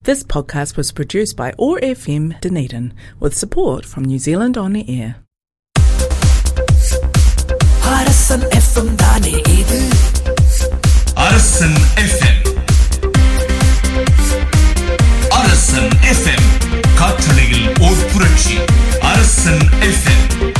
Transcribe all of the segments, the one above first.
This podcast was produced by OAR FM Dunedin with support from New Zealand On Air. Arasan FM தானே இது அரசன் FM அரசன் FM காற்றலையில் ஓர் புரட்சி அரசன் எஃப்எம்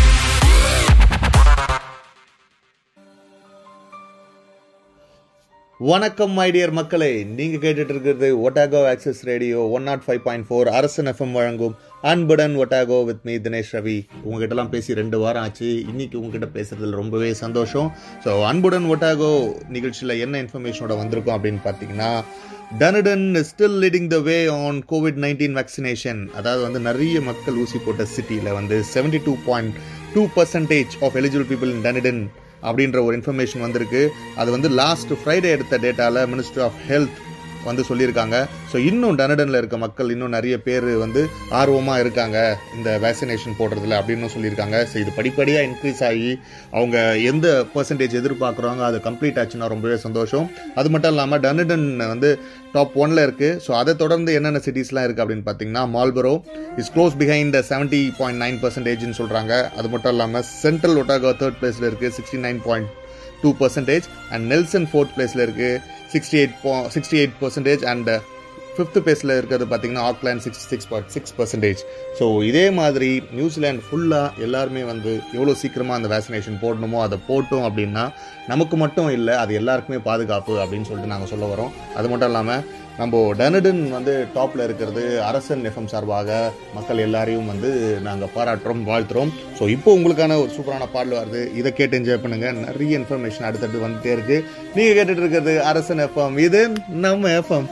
வணக்கம் மை டியர் மக்களே நீங்க கேட்டுட்டு இருக்கிறது Otago access radio one nought five point four Arasan FM வழங்கும் அன்புடன் Otago with me Dinesh Ravi உங்ககிட்டலாம் பேசி ரெண்டு வாரம் ஆச்சு இன்னைக்கு உங்ககிட்ட பேசுறதுல ரொம்பவே சந்தோஷம் ஸோ அன்புடன் ஒட்டாகோ நிகழ்ச்சியில் என்ன இன்ஃபர்மேஷனோட வந்திருக்கோம் அப்படின்னு பார்த்தீங்கன்னா Dunedin still leading the way on Covid nineteen vaccination அதாவது வந்து நிறைய மக்கள் ஊசி போட்ட சிட்டியில் வந்து seventy two point two percentage of eligible people in Dunedin அப்படின்ற ஒரு இன்ஃபர்மேஷன் வந்திருக்கு அது வந்து லாஸ்ட் ஃப்ரைடே எடுத்த டேட்டாவில் மினிஸ்ட்ரி ஆஃப் ஹெல்த் வந்து சொல்லியிருக்காங்க ஸோ இன்னும் டனடனில் இருக்க மக்கள் இன்னும் நிறைய பேர் வந்து ஆர்வமாக இருக்காங்க இந்த வேக்சினேஷன் போடுறதுல அப்படின்னு சொல்லியிருக்காங்க ஸோ இது படிப்படியாக இன்க்ரீஸ் ஆகி அவங்க எந்த பர்சன்டேஜ் எதிர்பார்க்குறாங்க அது கம்ப்ளீட் ஆச்சுன்னா ரொம்பவே சந்தோஷம் அது மட்டும் இல்லாமல் டனடன் வந்து டாப் ஒன்ல இருக்கு ஸோ அதை தொடர்ந்து என்னென்ன சிட்டிஸ்லாம் இருக்கு அப்படின்னு பார்த்தீங்கன்னா Marlborough is close behind seventy point nine பர்சன்டேஜ்னு சொல்றாங்க அது மட்டும் இல்லாமல் சென்ட்ரல் ஒட்டாகோ தேர்ட் பிளேஸ்ல இருக்கு sixty nine point two percentage and Nelson fourth பிளேஸ்ல இருக்கு sixty eight sixty eight percentage and fifth பிளேஸில் இருக்கிறது பார்த்தீங்கன்னா Auckland sixty six point six percentage so இதே மாதிரி நியூசிலாந்து ஃபுல்லாக எல்லாருமே வந்து எவ்வளோ சீக்கிரமாக அந்த வேக்சினேஷன் போடணுமோ அதை போட்டோம் அப்படின்னா நமக்கு மட்டும் இல்லை அது எல்லாருக்குமே பாதுகாப்பு அப்படின்னு சொல்லிட்டு நாங்கள் சொல்ல வரோம் அது மட்டும் இல்லாமல் நம்ம டனடன் வந்து டாப்பில் இருக்கிறது அரசன் எஃப்எம் சார்பாக மக்கள் எல்லாரையும் வந்து நாங்கள் பாராட்டுறோம் வாழ்த்துறோம் ஸோ இப்போ உங்களுக்கான ஒரு சூப்பரான பாடல் வருது இதை கேட்டு என்ஜாய் பண்ணுங்க நிறைய இன்ஃபர்மேஷன் அடுத்தடுத்து வந்துட்டே இருக்கு நீங்கள் கேட்டுட்டு இருக்கிறது அரசன் எஃப்எம் இது நம்ம எஃப்எம்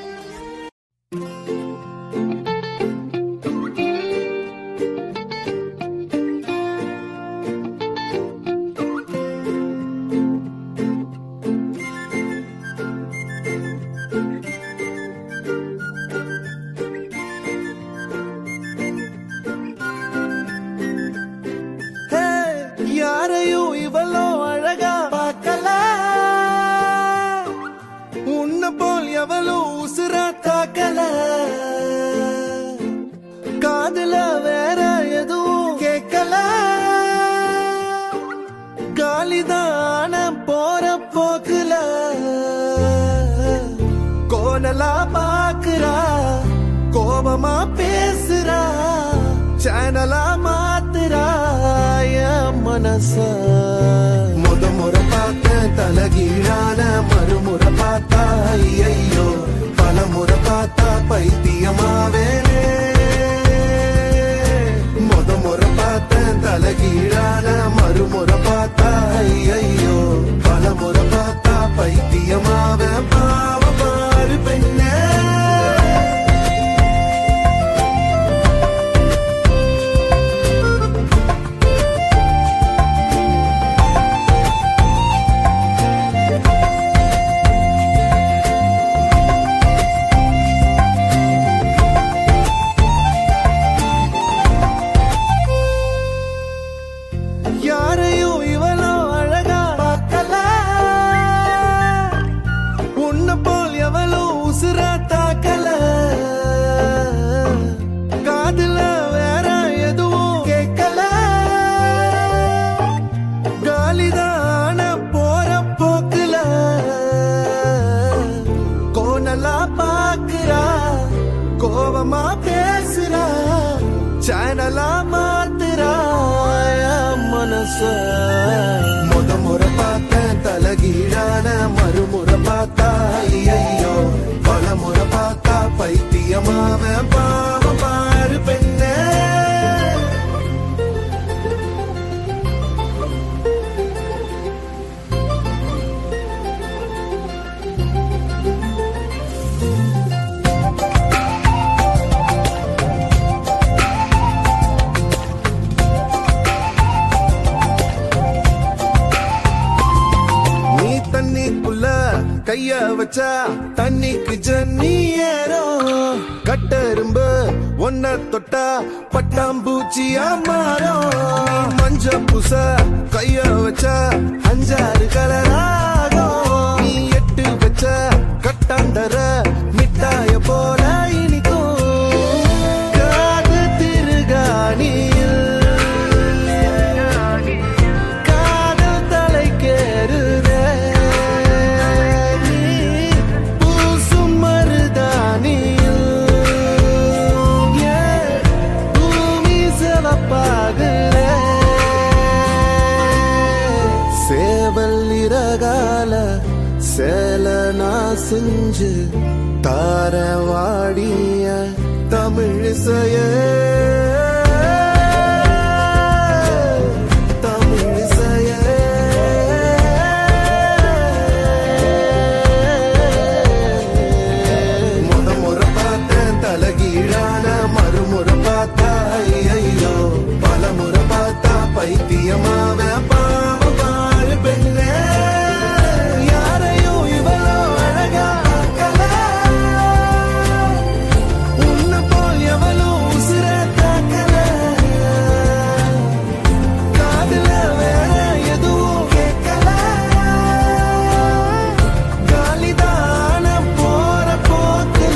ஹே, யாரையும் இவளோ அழகா பார்க்கல உன்னை போல் எவளும் உசுரா தாக்கல காதுல வேற எதுவும் கேட்கல காலிதான போற போக்குல கோணலா பாக்குறா கோபமா பேசுறா சேனலா மாத்துறா என் மனச முத முறை பார்த்த தலகீழான மறுமுறை பார்த்தா ஐயோ பல முறை பார்த்தா பைத்தியமாவேனே முத முறை பார்த்த தலகீழான மறுமுறை பார்த்தா ஐயோ பல முறை பார்த்தா பைத்தியமாவே பாவ பாரு பெண்ணே யாரையும் இவளோ அழகா பார்க்கல உன்னை போல் எவளோ உசுரா தாக்கல காதுல வேற எதுவும் கேட்கல காலிதான போற போக்குல கோணலா பாக்குறா கோபமா பேசுறா சேனலா மாத்துறா என் மனச முத முறை பார்த்த தலகீழான மறுமுறை பார்த்தா ஐயோ பல முறை பார்த்தா பைத்தியமாவ பாவ பாரு பெண்ணே நீ தண்ணிக்குள்ள கைய வச்சா தண்ணிக்கு ஜன்னி ஏறும் கட்டெரும்பு ஒன்ன தொட்டா பட்டாம்பூச்சியா மாறும் நீ மஞ்ச புச கைய வச்சா அஞ்சாறு கலராகும் நீ எட்டு வச்ச கட்டாந்தர மிட்டாய போல இனி செஞ்சு தார வாடிய தமிழிசைய முத முறை பார்த்தேன் தலகீழான மறுமுறை பார்த்தா ஐயோ பல முறை பார்த்தா பைத்தியமாவ பாவம் பாரு பெண்ணே யாரையும் இவளோ அழகா ஆக்கல. உன்னை போல் எவளும் உசுர தாக்கல. காதுல வேற எதுவும் கேட்கல. காலிதான போற போக்குல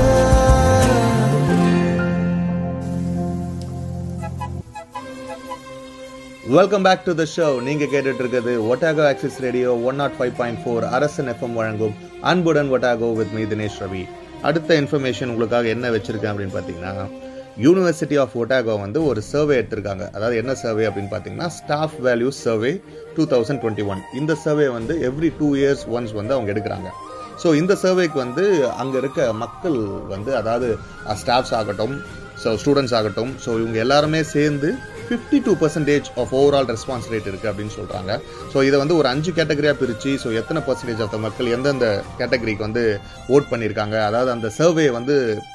welcome back to the show நீங்க கேட்டுட்டு இருக்கிறது Otago access radio one nought five point four Arasan FM வழங்கும் அன்புடன் Otago with me Dinesh Ravi அடுத்த இன்ஃபர்மேஷன் உங்களுக்காக என்ன வச்சிருக்கேன் அப்படின்னு பார்த்தீங்கன்னா யூனிவர்சிட்டி ஆஃப் ஒட்டாகோ வந்து ஒரு சர்வே எடுத்திருக்காங்க அதாவது என்ன சர்வே அப்படின்னு பார்த்தீங்கன்னா staff value survey two thousand twenty one இந்த சர்வே வந்து எவ்ரி டூ இயர்ஸ் ஒன்ஸ் வந்து அவங்க எடுக்கிறாங்க ஸோ இந்த சர்வேக்கு வந்து அங்கே இருக்க மக்கள் வந்து அதாவது ஸ்டாஃப்ஸ் ஆகட்டும் ஸோ ஸ்டூடெண்ட்ஸ் ஆகட்டும் ஸோ இவங்க எல்லாருமே சேர்ந்து fifty two percentage of overall response rate இருக்குது அப்படின்னு சொல்கிறாங்க ஸோ இதை வந்து ஒரு அஞ்சு கேட்டகரியாக பிரித்து ஸோ எத்தனை பர்சன்டேஜ் ஆஃப் த மக்கள் எந்தெந்த கேட்டகரிக்கு வந்து ஓட் பண்ணியிருக்காங்க அதாவது அந்த சர்வே வந்து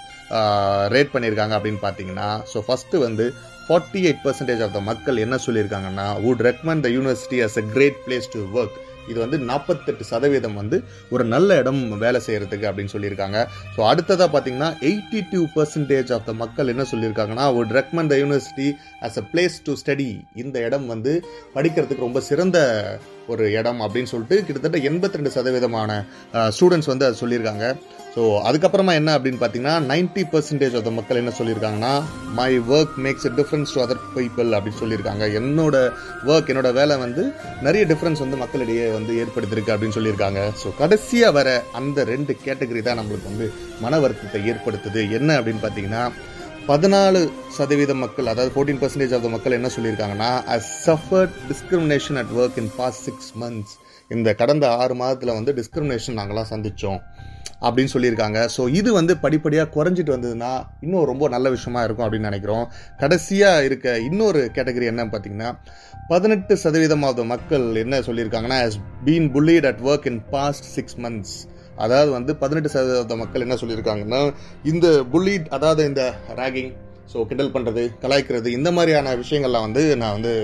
ரேட் பண்ணியிருக்காங்க அப்படின்னு பார்த்தீங்கன்னா ஸோ ஃபஸ்ட்டு வந்து forty eight percentage of the மக்கள் என்ன சொல்லியிருக்காங்கன்னா would recommend the university as a great place to work இது வந்து நாற்பத்தெட்டு சதவீதம் வந்து ஒரு நல்ல இடம் வேலை செய்யறதுக்கு அப்படின்னு சொல்லியிருக்காங்க ஸோ அடுத்ததாக பார்த்தீங்கன்னா eighty two percentage of the மக்கள் என்ன சொல்லியிருக்காங்கன்னா would recommend the university as a place to study இந்த இடம் வந்து படிக்கிறதுக்கு ரொம்ப சிறந்த ஒரு இடம் அப்படின்னு சொல்லிட்டு கிட்டத்தட்ட எண்பத்தி ரெண்டு சதவீதமான ஸ்டூடெண்ட்ஸ் வந்து அது சொல்லியிருக்காங்க ஸோ அதுக்கப்புறமா என்ன அப்படின்னு பார்த்தீங்கன்னா நைன்டி பர்சன்டேஜ் ஆஃப் த மக்கள் என்ன சொல்லியிருக்காங்கன்னா my work makes a difference to other people அப்படின்னு சொல்லியிருக்காங்க என்னோட ஒர்க் என்னோட வேலை வந்து நிறைய டிஃப்ரென்ஸ் வந்து மக்களிடையே வந்து ஏற்படுத்தியிருக்கு அப்படின்னு சொல்லியிருக்காங்க ஸோ கடைசியாக வர அந்த ரெண்டு கேட்டகரி தான் நம்மளுக்கு வந்து மன வருத்தத்தை ஏற்படுத்துது என்ன அப்படின்னு பார்த்தீங்கன்னா பதினாலு சதவீத மக்கள் அதாவது ஃபோர்டீன் பர்சன்டேஜ் ஆஃப் த மக்கள் என்ன சொல்லியிருக்காங்கன்னா I suffered discrimination at work in past six months இந்த கடந்த ஆறு மாதத்தில் வந்து டிஸ்கிரிமினேஷன் நாங்களாம் சந்தித்தோம் அப்படின்னு சொல்லியிருக்காங்க ஸோ இது வந்து படிப்படியாக குறைஞ்சிட்டு வந்ததுன்னா இன்னும் ரொம்ப நல்ல விஷயமா இருக்கும் அப்படின்னு நினைக்கிறோம் கடைசியாக இருக்க இன்னொரு கேட்டகரி என்ன பார்த்தீங்கன்னா பதினெட்டு சதவீதமாவது மக்கள் என்ன சொல்லியிருக்காங்கன்னா has been bullied at work in past six months அதாவது வந்து பதினெட்டு சதவீத மக்கள் என்ன சொல்லியிருக்காங்கன்னா இந்த புல்லீட் அதாவது இந்த ரேகிங் ஸோ கிண்டல் பண்ணுறது கலாய்க்கிறது இந்த மாதிரியான விஷயங்கள்லாம் வந்து நான் வந்து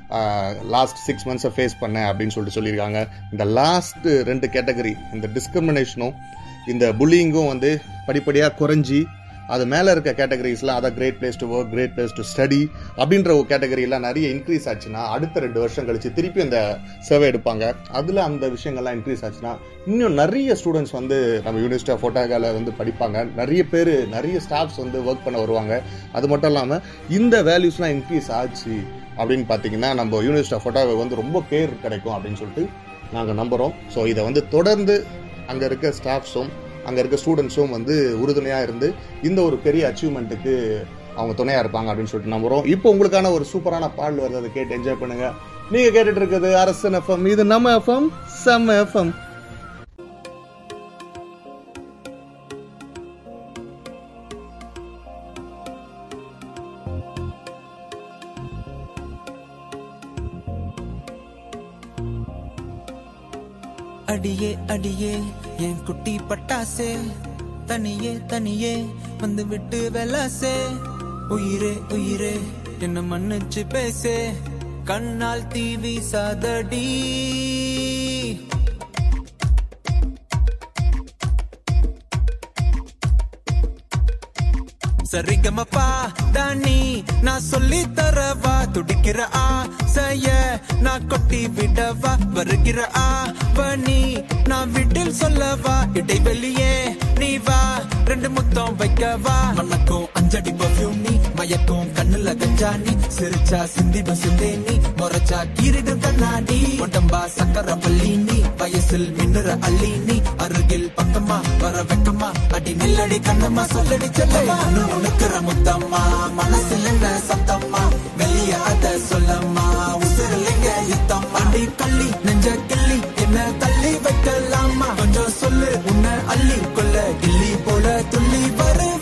லாஸ்ட் சிக்ஸ் மந்த்ஸை ஃபேஸ் பண்ணேன் அப்படின்னு சொல்லிட்டு சொல்லியிருக்காங்க இந்த லாஸ்ட் ரெண்டு கேட்டகரி இந்த டிஸ்கிரிமினேஷனும் இந்த புல்லிங்கும் வந்து படிப்படியாக குறைஞ்சி அது மேலே இருக்க கேட்டகரிஸ்லாம் அதான் great place to work great place to study அப்படின்ற ஒரு கேட்டகரியெல்லாம் நிறைய இன்க்ரீஸ் ஆச்சுன்னா அடுத்த ரெண்டு வருஷம் கழிச்சு திருப்பி அந்த சர்வே எடுப்பாங்க அதில் அந்த விஷயங்கள்லாம் இன்க்ரீஸ் ஆச்சுன்னா இன்னும் நிறைய ஸ்டூடெண்ட்ஸ் வந்து நம்ம யூனிவர்சிட்டி ஆஃப் ஃபோட்டாகால வந்து படிப்பாங்க நிறைய பேர் நிறைய ஸ்டாஃப்ஸ் வந்து ஒர்க் பண்ண வருவாங்க அது மட்டும் இல்லாமல் இந்த வேல்யூஸ்லாம் இன்க்ரீஸ் ஆச்சு அப்படின்னு பார்த்தீங்கன்னா நம்ம யூனிவர்சிட்டி ஆஃப் ஃபோட்டாவை வந்து ரொம்ப பேர் கிடைக்கும் அப்படின்னு சொல்லிட்டு நாங்கள் நம்புகிறோம் ஸோ இதை வந்து தொடர்ந்து அங்கே இருக்க ஸ்டாஃப்ஸும் அங்கே இருக்க ஸ்டூடெண்ட்ஸும் வந்து உறுதுணையாக இருந்து இந்த ஒரு பெரிய அச்சீவ்மெண்ட்டுக்கு அவங்க துணையாக இருப்பாங்க அப்படின்னு சொல்லிட்டு நம்புகிறோம் இப்போ உங்களுக்கான ஒரு சூப்பரான பாடல் வருது அதை கேட்டு என்ஜாய் பண்ணுங்க நீங்கள் கேட்டுட்டு இருக்கிறது அரசன் எஃப்எம் இது நம்ம எஃப்எம் செம்ம எஃப்எம் அடியே அடியே என் குட்டி பட்டாசே தனியே தனியே வந்து விட்டு வெலாசே உயிரே உயிரே என்ன மன்னிச்சு பேசே கண்ணால் தீவி சாதடி சரிகமப்பா தானி நான் சொல்லி தரவா துடிக்கிற ஆசைய நான் கொட்டி விடவா வருகிற ஆவணி நான் வீட்டில் சொல்லவா இடைவெளியே நீ வா ரெண்டு முத்தம் வைக்கவா மணக்கும் அஞ்சடி பர்ஃபியூம் நீ மயக்கும் கண்ணுல கஞ்சா நீ சிரிச்சா சிந்தி பசுந்தே நீ முறைச்சா கீரிடும் கண்ணாடி உடம்பா சக்கர பள்ளி நீ வயசில் மின்னுற அள்ளி நீ அருகில் பக்கமா வர வெக்கமா அடி நில்லடி கண்ணம்மா சொல்லடி செல்லமா உனக்குற முத்தம்மா மனசில் என்ன சத்தம்மா வெளிய அத சொல்லம்மா உசிரலிங்க யுத்தம் அடி கள்ளி நெஞ்ச கிள்ளி என்ன தள்ளி வைக்கலாமா கொஞ்சம் சொல்லு சொல்லு உன்னை அள்ளி கொள்ள கிள்ளி போல துள்ளி வருவேன்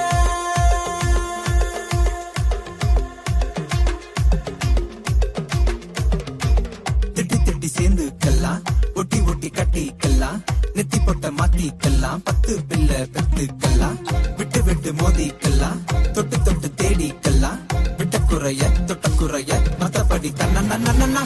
திட்டி திட்டி சேர்ந்து கல்லாம் ஒட்டி ஒட்டி கட்டிக்கலாம் நெத்தி பொட்ட மாத்திக்கலாம் பத்து பிள்ளை பெத்துக்கலாம் விட்டு விட்டு மோதிக்கலாம் தொட்டு தொட்டு தேடிக்கலாம் விட்ட குறைய தொட்ட குறைய மத்தபடி தன்னா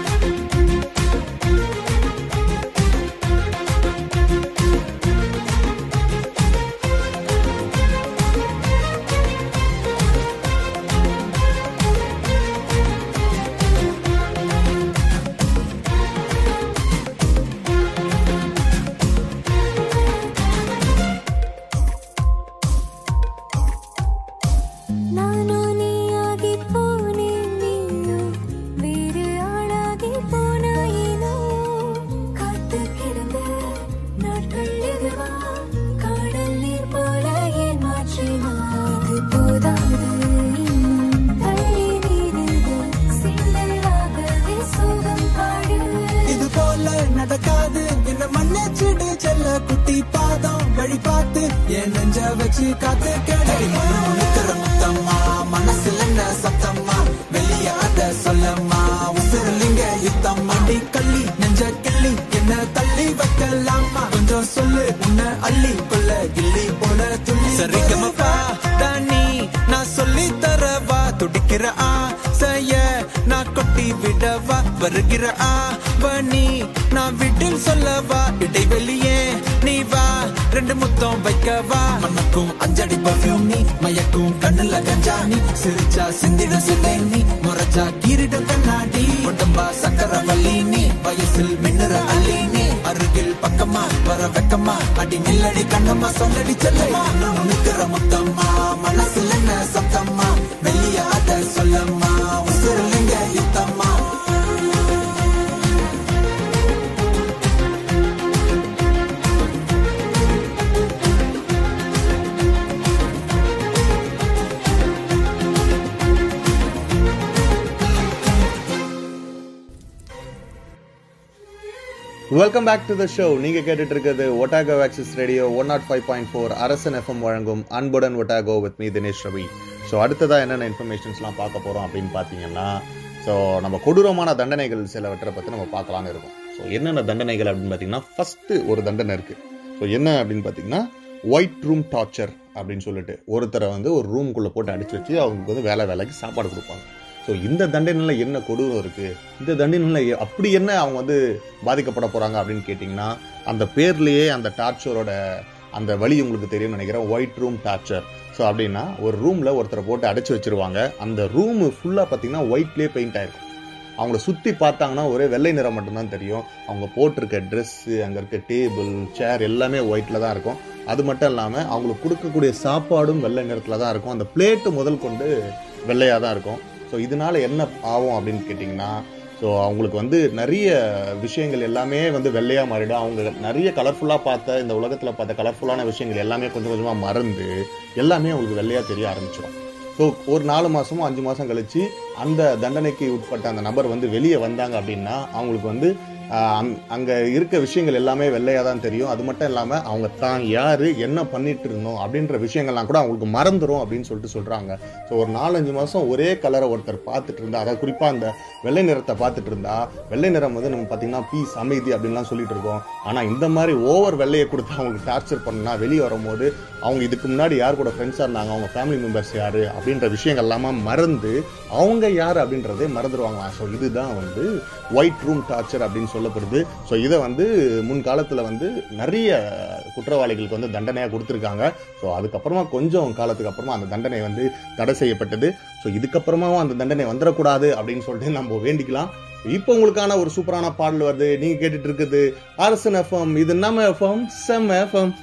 ನಾನು ನೀಯಾಗಿ ಪೋನೆ ನೀನು ಬೇರೆ ஆளாகி போனாயினோ காத்து கிடந்த நாட்கள் இதுவா காடல் நீர் போல ஏமாற்றினா இது போதாது இன்னும் தள்ளி நீரிந்து சிந்தலாகவே சோகம் பாடு இது போல நடக்காது என்ன மன்னிச்சிடு செல்ல குட்டி பாதம் வழி பார்த்து என் நெஞ்ச வச்சு காத்து கேடடி நிக்கிற முத்தம்மா மனசுல என்ன சத்தம்மா வெளிய அத சொல்லம்மா உசுரலிங்க யுத்தம் அடி கள்ளி நெஞ்ச கிள்ளி என்ன தள்ளி வைக்கலாமா கொஞ்சம் சொல்லு உன்னை அள்ளி கொள்ள கிள்ளி போல துள்ளி சரிகமப்பா தானி நான் சொல்லி தரவா துடிக்கிற ஆசைய நான் கொட்டி விடவா வருகிற ஆவணி நான் வீட்டில் சொல்லவா இடைவெளியே நீ வா ரெண்டு முத்தம் வைக்கவா மனக்கும் அஞ்சடி பர்ஃபியூம் நீ மயக்கும் கண்ணுல கஞ்சா நீ சிரிச்சா சிந்திட சிந்தை நீ முறைச்சா கீரிடும் கண்ணாடி உடம்பா சக்கர வள்ளி நீ வயசில் மின்னுற அள்ளி நீ அருகில் பக்கமா வர வெக்கமா அடி நில்லடி கண்ணம்மா சொல்லடி செல்லம்மா நிக்கிற முத்தம்மா மனசுல என்ன சத்தம்மா வெளிய அத சொல்லம்மா உசுரலிங்க யுத்தம்மா welcome back to the show நீங்க கேட்டுட்டு இருக்கிறது Otago access radio one nought five point four Arasan FM வழங்கும் அன்புடன் Otago with me Dinesh Ravi so அடுத்ததா என்னென்ன இன்ஃபர்மேஷன்ஸ்லாம் பார்க்க போறோம் அப்படின்னு பார்த்தீங்கன்னா ஸோ நம்ம கொடூரமான தண்டனைகள் சிலவற்றை பற்றி நம்ம பார்க்கலாம்னு இருக்கோம் ஸோ என்னென்ன தண்டனைகள் அப்படின்னு பார்த்தீங்கன்னா ஃபர்ஸ்ட் ஒரு தண்டனை இருக்கு ஸோ என்ன அப்படின்னு பார்த்தீங்கன்னா ஒயிட் ரூம் டார்ச்சர் அப்படின்னு சொல்லிட்டு ஒருத்தரை வந்து ஒரு ரூம்குள்ளே போட்டு அடிச்சு வச்சு அவங்களுக்கு வந்து வேலை வேலைக்கு சாப்பாடு கொடுப்பாங்க ஸோ இந்த தண்டனையில் என்ன கொடூரம் இருக்கு இந்த தண்டனையில் அப்படி என்ன அவங்க வந்து பாதிக்கப்பட போறாங்க அப்படின்னு கேட்டிங்கன்னா அந்த பேர்லயே அந்த டார்ச்சரோட அந்த வழி உங்களுக்கு தெரியும்னு நினைக்கிறேன் ஒயிட் ரூம் டார்ச்சர் ஸோ அப்படின்னா ஒரு ரூம்ல ஒருத்தரை போட்டு அடைச்சு வச்சிருவாங்க அந்த ரூம் ஃபுல்லாக பார்த்தீங்கன்னா ஒயிட்லேயே பெயிண்ட் ஆயிருக்கும் அவங்கள சுற்றி பார்த்தாங்கன்னா ஒரே வெள்ளை நிறம் மட்டும்தான் தெரியும் அவங்க போட்டிருக்க ட்ரெஸ்ஸு அங்கே இருக்க டேபிள் சேர் எல்லாமே ஒயிட்டில் தான் இருக்கும் அது மட்டும் இல்லாமல் அவங்களுக்கு கொடுக்கக்கூடிய சாப்பாடும் வெள்ளை நிறத்தில் தான் இருக்கும் அந்த பிளேட்டு முதல் கொண்டு வெள்ளையாக தான் இருக்கும் ஸோ இதனால என்ன ஆகும் அப்படின்னு கேட்டிங்கன்னா ஸோ அவங்களுக்கு வந்து நிறைய விஷயங்கள் எல்லாமே வந்து வெள்ளையாக மாறிடும் அவங்க நிறைய கலர்ஃபுல்லாக பார்த்த இந்த உலகத்தில் பார்த்த கலர்ஃபுல்லான விஷயங்கள் எல்லாமே கொஞ்சம் கொஞ்சமாக மறந்து எல்லாமே அவங்களுக்கு வெள்ளையாக தெரிய ஆரம்பிச்சிடும் ஸோ ஒரு நாலு மாசமோ அஞ்சு மாசம் கழிச்சு அந்த தண்டனைக்கு உட்பட்ட அந்த நபர் வந்து வெளியே வந்தாங்க அப்படின்னா அவங்களுக்கு வந்து ஆஹ், அங்- அங்க இருக்க விஷயங்கள் எல்லாமே வெள்ளையா தான் தெரியும் அது மட்டும் இல்லாம அவங்க தான் யாரு என்ன பண்ணிட்டு இருந்தோம் அப்படின்ற விஷயங்கள்லாம் கூட அவங்களுக்கு மறந்துரும் அப்படின்னு சொல்லிட்டு சொல்றாங்க ஸோ ஒரு நாலஞ்சு மாசம் ஒரே கலரை ஒருத்தர் பார்த்துட்டு இருந்தா அதாவது குறிப்பா அந்த வெள்ளை நிறத்தை பார்த்துட்டு இருந்தா வெள்ளை நிறம் வந்து நம்ம பாத்தீங்கன்னா பீஸ் அமைதி அப்படின்லாம் சொல்லிட்டு இருக்கோம் ஆனா இந்த மாதிரி ஓவர் வெள்ளையை கொடுத்து அவங்களுக்கு டார்ச்சர் பண்ணா வெளியே வரும்போது அவங்க இதுக்கு முன்னாடி யார் கூட ஃப்ரெண்ட்ஸாக இருந்தாங்க அவங்க ஃபேமிலி மெம்பர்ஸ் யாரு அப்படின்ற விஷயங்கள் எல்லாமே மறந்து அவங்க யார் அப்படின்றதே மறந்துடுவாங்களாம் ஸோ இதுதான் வந்து ஒயிட் ரூம் டார்ச்சர் அப்படின்னு சொல்லப்படுது ஸோ இதை வந்து முன்காலத்தில் வந்து நிறைய குற்றவாளிகளுக்கு வந்து தண்டனையாக கொடுத்துருக்காங்க ஸோ அதுக்கப்புறமா கொஞ்சம் காலத்துக்கு அப்புறமா அந்த தண்டனை வந்து தடை செய்யப்பட்டது ஸோ இதுக்கப்புறமாவும் அந்த தண்டனை வந்துடக்கூடாது அப்படின்னு சொல்லிட்டு நம்ம வேண்டிக்கலாம் இப்போ உங்களுக்கான ஒரு சூப்பரான பாடல் வருது நீங்க கேட்டுட்டு இருக்குது அரசன் எஃப்எம் இது நம்ம எஃப்எம் செம் எஃப்எம்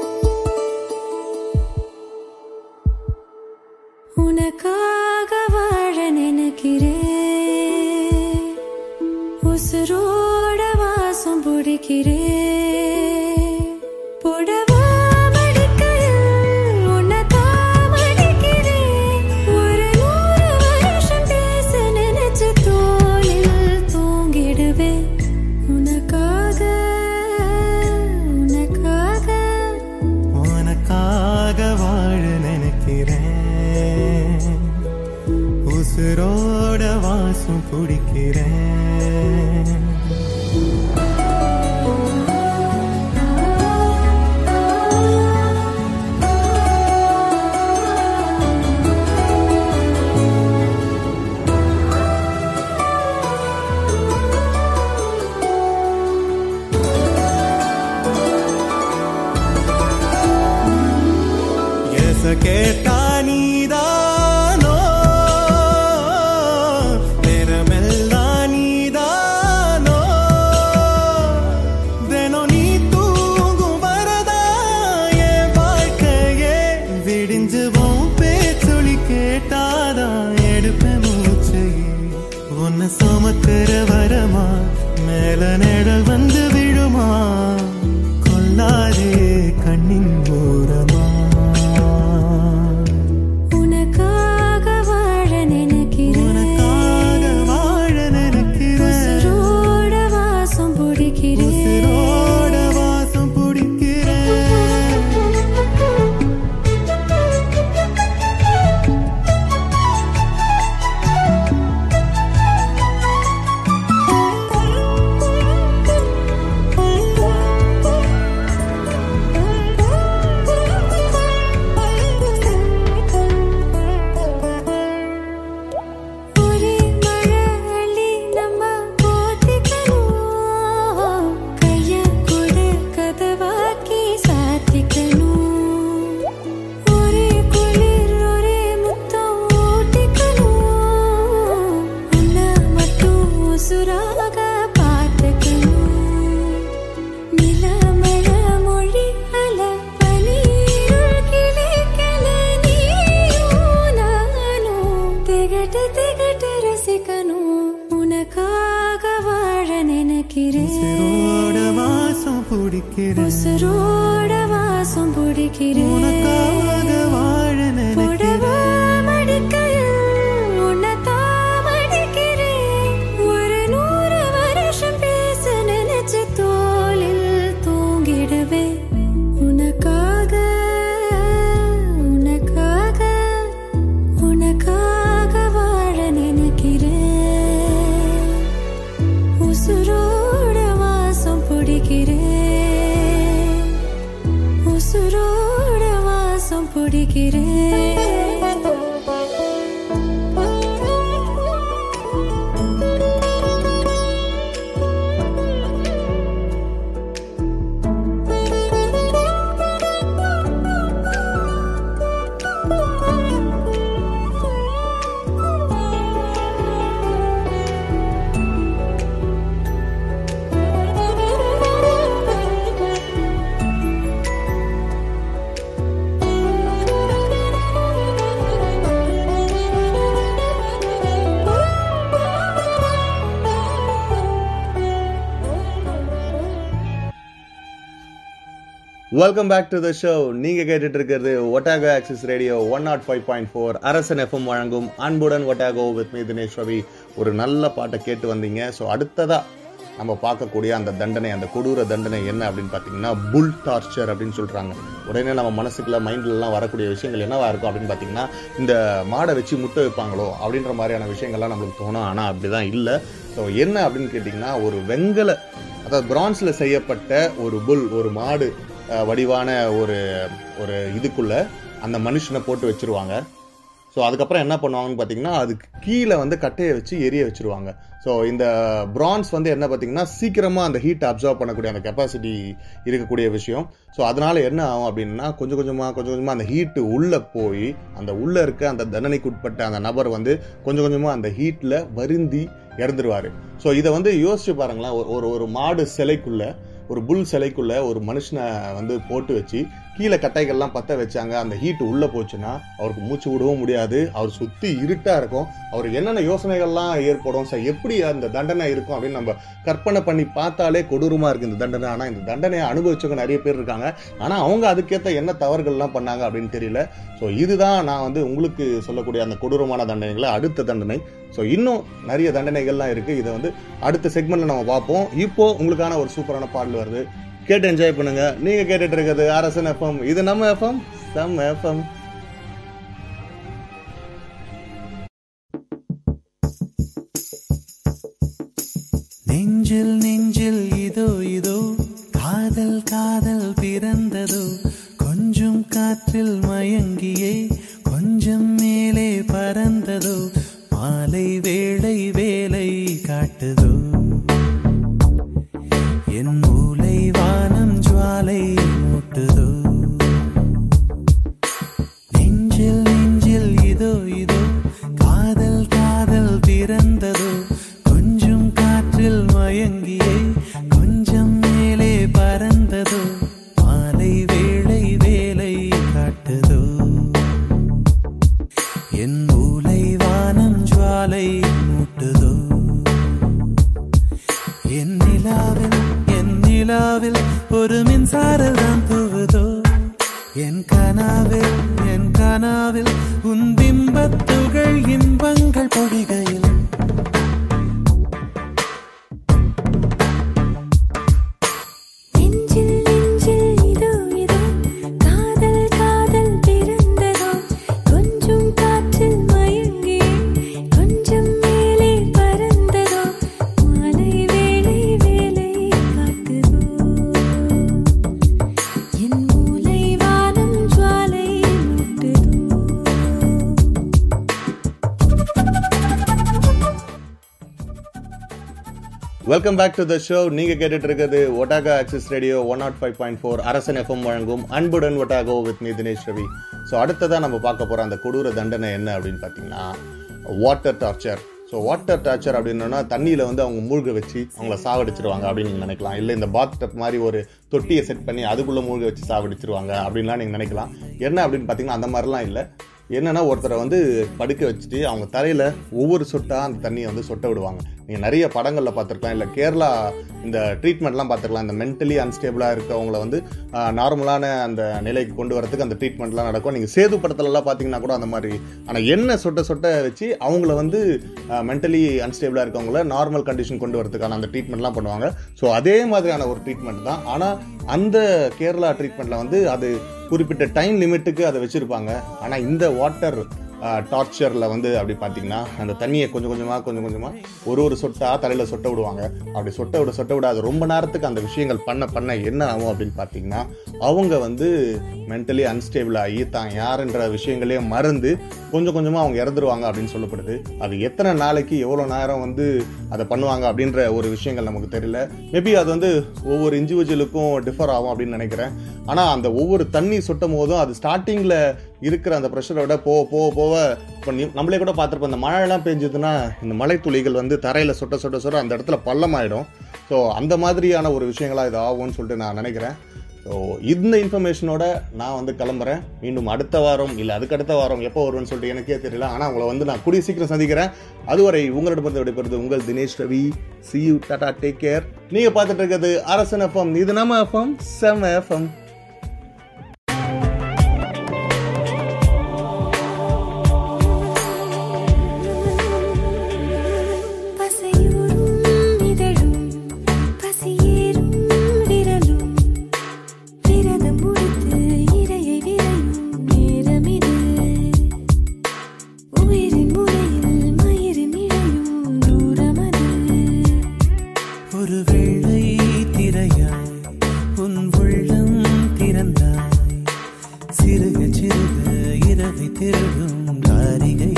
உனக்காக வா உசுரோட வாசம் பிடிக்கிறேன் புடவா மடிக்கையில் உன்னை தாமடிக்கிறேன். ஒரு நூறு வருஷம் பேச நினைச்ச தோளில் தூங்கிடுவேன். உனக்காக, உனக்காக உனக்காக வாழ நினைக்கிறேன் உசுரோட வாசம் பிடிக்கிறேன் எச கேட்டா நீதானோ நேரமெல்லாம் நீதானோ தினம் நீ தூங்கும் வரதா என் வாழ்க்கையே விடிஞ்சுவோம் பேச்சொலி கேட்டாதான் எடுப்பேன் மூச்சையே உன்னை சுமக்கிற வரமா மேல நிழல் வந்து விழுமா கொல்லாதே கண்ணின் ஓரமா உனக்காக வாழ நினைக்கிறேன் உனக்காக வாழ நினைக்கிறேன் உசுரோட வாசம் பிடிக்கிறேன் உசிரோட வாசம் பிடிக்கிறேன் ஒரே மழை அள்ளி நம்ம போத்திக்கணும் கைய கொடு கதவாக்கி சாத்திக்கணும் ஒரே குளிர் ஒரே முத்தம் ஊட்டிக்கணும் உன்னை மட்டும் உசுராக பார்த்துக்கணும் நிலமழ மொழி அல பனீருள் கிளைக்கல நீயும் நானும் திகட்டு திகட்டு ரசிக்கணும் உனக்காக வாழ நினைக்கிறேன் உசிரோட வாசம் பிடிக்கிறேன் உசுரோட வாசம் பிடிக்கிறேன் உனக்காக வாழ புடவா நினைக்கிறேன் மடிக்கையில் உன்னை தாமடிக்கிறேன். ஒரு நூறு வருஷம் பேச நினைச்ச தோளில் தூங்கிடுவேன். உனக்காக, உனக்காக, உனக்காக வாழ நினைக்கிறேன். உசுரோட வாசம் பிடிக்கிறேன் உசுரோட வாசம் பிடிக்கிறேன் welcome back to the show நீங்க கேட்டுட்டு இருக்கிறது Otago access radio one nought five point four Arasan FM வழங்கும் அன்புடன் Otago with me Dinesh Ravi ஒரு நல்ல பாட்டை கேட்டு வந்தீங்க ஸோ அடுத்ததா நம்ம பார்க்கக்கூடிய அந்த தண்டனை அந்த கொடூர தண்டனை என்ன அப்படின்னு பார்த்தீங்கன்னா புல் டார்ச்சர் அப்படின்னு சொல்றாங்க உடனே நம்ம மனசுக்குள்ள மைண்ட்லலாம் வரக்கூடிய விஷயங்கள் என்னவா இருக்கும் அப்படின்னு பார்த்தீங்கன்னா இந்த மாடை வச்சு முட்டை வைப்பாங்களோ அப்படின்ற மாதிரியான விஷயங்கள்லாம் நம்மளுக்கு தோணும் ஆனால் அப்படிதான் இல்லை ஸோ என்ன அப்படின்னு கேட்டிங்கன்னா ஒரு வெங்கல அதாவது பிரான்ஸ்ல செய்யப்பட்ட ஒரு புல் ஒரு மாடு அஹ், வடிவான ஒரு ஒரு இதுக்குள்ள அந்த மனுஷனை போட்டு வச்சிருவாங்க ஸோ அதுக்கப்புறம் என்ன பண்ணுவாங்கன்னு பார்த்தீங்கன்னா அதுக்கு கீழே வந்து கட்டையை வச்சு எரிய வச்சிருவாங்க ஸோ இந்த பிரான்ஸ் வந்து என்ன பார்த்தீங்கன்னா சீக்கிரமாக அந்த ஹீட் அப்சர்வ் பண்ணக்கூடிய அந்த கெப்பாசிட்டி இருக்கக்கூடிய விஷயம் ஸோ அதனால என்ன ஆகும் அப்படின்னா கொஞ்சம் கொஞ்சமாக கொஞ்சம் கொஞ்சமாக அந்த ஹீட்டு உள்ளே போய் அந்த உள்ளே இருக்க அந்த தண்டனைக்கு உட்பட்ட அந்த நபர் வந்து கொஞ்சம் கொஞ்சமாக அந்த ஹீட்டில் வருந்தி இறந்துருவாரு ஸோ இதை வந்து யோசிச்சு பாருங்களேன் ஒரு- ஒரு ஒரு மாடு சிலைக்குள்ள ஒரு புல் சிலைக்குள்ள ஒரு மனுஷனை வந்து போட்டு வச்சு கீழே கட்டைகள்லாம் பற்ற வச்சாங்க அந்த ஹீட் உள்ளே போச்சுன்னா அவருக்கு மூச்சு விடவும் முடியாது அவர் சுற்றி இருட்டாக இருக்கும் அவருக்கு என்னென்ன யோசனைகள்லாம் ஏற்படும் சார் எப்படி அந்த தண்டனை இருக்கும் அப்படின்னு நம்ம கற்பனை பண்ணி பார்த்தாலே கொடூரமாக இருக்குது இந்த தண்டனை ஆனால் இந்த தண்டனையை அனுபவிச்சவங்க நிறைய பேர் இருக்காங்க ஆனால் அவங்க அதுக்கேற்ற என்ன தவறுகள்லாம் பண்ணாங்க அப்படின்னு தெரியல ஸோ இதுதான் நான் வந்து உங்களுக்கு சொல்லக்கூடிய அந்த கொடூரமான தண்டனைகளை அடுத்த தண்டனை ஸோ இன்னும் நிறைய தண்டனைகள்லாம் இருக்குது இதை வந்து அடுத்த செக்மெண்ட்ல நம்ம பார்ப்போம் இப்போ உங்களுக்கான ஒரு சூப்பரான பாடல் வருது கேட்டு என்ஜாய் பண்ணுங்க நீங்க கேட்டுட்டு இருக்கிறது அரசன் எஃப்எம் இது நம்ம எஃப்எம் சம் எஃப்எம் நெஞ்சில் நெஞ்சில் இதோ இதோ காதல் காதல் பிறந்ததோ கொஞ்சம் காற்றில் மயங்கியே கொஞ்சம் மேலே பறந்ததோ மாலை வேளை வேலை காட்டுதோ என் மூளை வானம் ஜுவாலை மூட்டுதோ நெஞ்சில் நெஞ்சில் இதோ இதோ காதல் காதல் பிறந்ததோ கொஞ்சம் காற்றில் மயங்கியே கொஞ்சம் மேலே பறந்ததோ மாலை வேளை வேலை காட்டுதோ என் மூளை வானம் ஜுவாலை மூட்டுதோ என் நிலாவில் என் நிலாவில் ஒரு மின்சாரம் தான் தூவுதோ என் கனாவில் என் கனாவில் உன் பிம்பத்துகள் இன்பங்கள் பொழிகையில் நெஞ்சில் நெஞ்சில் இதோ இதோ காதல் காதல் பிறந்ததோ கொஞ்சம் காற்றில் மயங்கி கொஞ்சம் மேலே பறந்ததோ மாலை வேளை வேலை காட்டுதோ என் மூளை வானம் ஜுவாலை மூட்டுதோ welcome back to the show நீங்க கேட்டுட்டு இருக்கிறது Otago access radio one nought five point four Arasan FM வழங்கும் அன்புடன் Otago with me Dinesh Ravi so அடுத்ததான் நம்ம பார்க்க போற அந்த கொடூர தண்டனை என்ன அப்படின்னு பார்த்தீங்கன்னா water torture so water torture அப்படின்னா தண்ணியில் வந்து அவங்க மூழ்க வச்சு அவங்கள சாவடிச்சிருவாங்க அப்படின்னு நீங்கள் நினைக்கலாம் இல்லை இந்த பாத் டப் மாதிரி ஒரு தொட்டியை செட் பண்ணி அதுக்குள்ளே மூழ்க வச்சு சாவடிச்சிருவாங்க அப்படின்லாம் நீங்கள் நினைக்கலாம் என்ன அப்படின்னு பார்த்தீங்கன்னா அந்த மாதிரிலாம் இல்லை என்னன்னா ஒருத்தரை வந்து படுக்க வச்சுட்டு அவங்க தலையில் ஒவ்வொரு சொட்டா அந்த தண்ணியை வந்து சொட்ட விடுவாங்க நீங்கள் நிறைய படங்களில் பார்த்துருக்கலாம் இல்லை கேரளா இந்த ட்ரீட்மெண்ட்லாம் பார்த்துருக்கலாம் இந்த மென்டலி அன்ஸ்டேபிளாக இருக்கவங்கள வந்து நார்மலான அந்த நிலைக்கு கொண்டு வரதுக்கு அந்த ட்ரீட்மெண்ட்லாம் நடக்கும் நீங்கள் சேது படத்துலலாம் பார்த்தீங்கன்னா கூட அந்த மாதிரி ஆனால் என்ன சொட்ட சொட்ட வச்சு அவங்கள வந்து மென்டலி அன்ஸ்டேபிளாக இருக்கவங்கள நார்மல் கண்டிஷன் கொண்டு வரதுக்கான அந்த ட்ரீட்மெண்ட்லாம் பண்ணுவாங்க ஸோ அதே மாதிரியான ஒரு ட்ரீட்மெண்ட் தான் ஆனால் அந்த கேரளா ட்ரீட்மெண்ட்டில் வந்து அது குறிப்பிட்ட டைம் லிமிட்டுக்கு அதை வச்சுருப்பாங்க ஆனால் இந்த வாட்டர் டார்ச்சரில் வந்து அப்படி பார்த்தீங்கன்னா அந்த தண்ணியை கொஞ்சம் கொஞ்சமாக கொஞ்சம் கொஞ்சமாக ஒரு ஒரு சொட்டா தலையில் சொட்ட விடுவாங்க அப்படி சொட்ட விட சொட்ட விட அது ரொம்ப நேரத்துக்கு அந்த விஷயங்கள் பண்ண பண்ண என்ன ஆகும் அப்படின்னு பார்த்தீங்கன்னா அவங்க வந்து மென்டலி அன்ஸ்டேபிள் ஆகி தான் யாருன்ற விஷயங்களே மறந்து கொஞ்சம் கொஞ்சமாக அவங்க இறந்துருவாங்க அப்படின்னு சொல்லப்படுது அது எத்தனை நாளைக்கு எவ்வளோ நேரம் வந்து அதை பண்ணுவாங்க அப்படின்ற ஒரு விஷயங்கள் நமக்கு தெரியல மேபி அது வந்து ஒவ்வொரு இண்டிவிஜுவலுக்கும் டிஃபர் ஆகும் அப்படின்னு நினைக்கிறேன் ஆனால் அந்த ஒவ்வொரு தண்ணி சொட்டும் போதும் அது ஸ்டார்டிங்கில் இருக்கிற அந்த ப்ரெஷரை விட போக போக போக இப்போ நீ- நம்மளே கூட பார்த்துருப்போம் இந்த மழைலாம் பெஞ்சதுன்னா இந்த மழை துளிகள் வந்து தரையில் சொட்ட சொட்ட சொட்ட அந்த இடத்துல பள்ளமாயிடும் ஸோ அந்த மாதிரியான ஒரு விஷயங்களா இது ஆகும்னு சொல்லிட்டு நான் நினைக்கிறேன் ஸோ இந்த இன்ஃபர்மேஷனோட நான் வந்து கிளம்புறேன் மீண்டும் அடுத்த வாரம் இல்லை அதுக்கு அடுத்த வாரம் எப்போ வருவேன்னு சொல்லிட்டு எனக்கே தெரியல ஆனால் உங்களை வந்து நான் கூடிய சீக்கிரம் சந்திக்கிறேன் அதுவரை உங்களிடமிருந்து விடைபெறுது உங்கள் Dinesh Ravi see you ta ta take care நீங்கள் பார்த்துட்டு இருக்கிறது அரசன் எஃப்எம் இது நம்ம எஃப்எம் செம் எஃப்எம் பசையூரும் இதழும் பசியேறும் விரலும் விரதம் முடித்து இரையை விரையும் நேரமிது உயிரின் முறையில் மயிரின் இழையும் தூரமது ஒரு வெள்ளை திரையாய் உன் உள்ளம் திறந்தாய் சிறுக சிறுக இரவை திருடும் காரிகை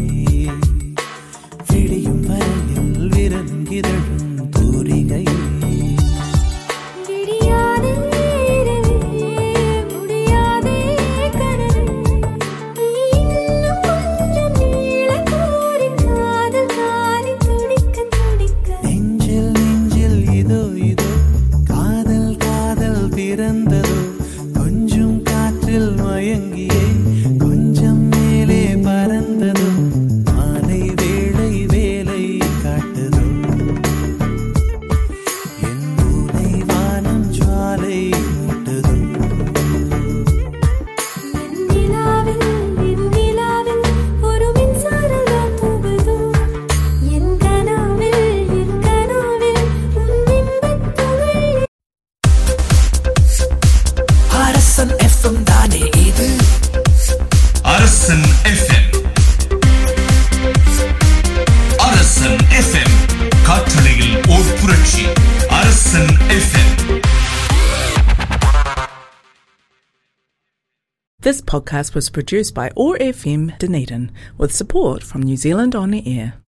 விடியும் வரையில் விரலும் இதழும் தூரிகை விடியாதே இரவே முடியாதே கனவே நீ இன்னும் கொஞ்சம் நீளக் கோரி காதல் காலி துடிக்க துடிக்க நெஞ்சில் நெஞ்சில் இதோ This podcast was produced by ORFM Dunedin with support from New Zealand On Air.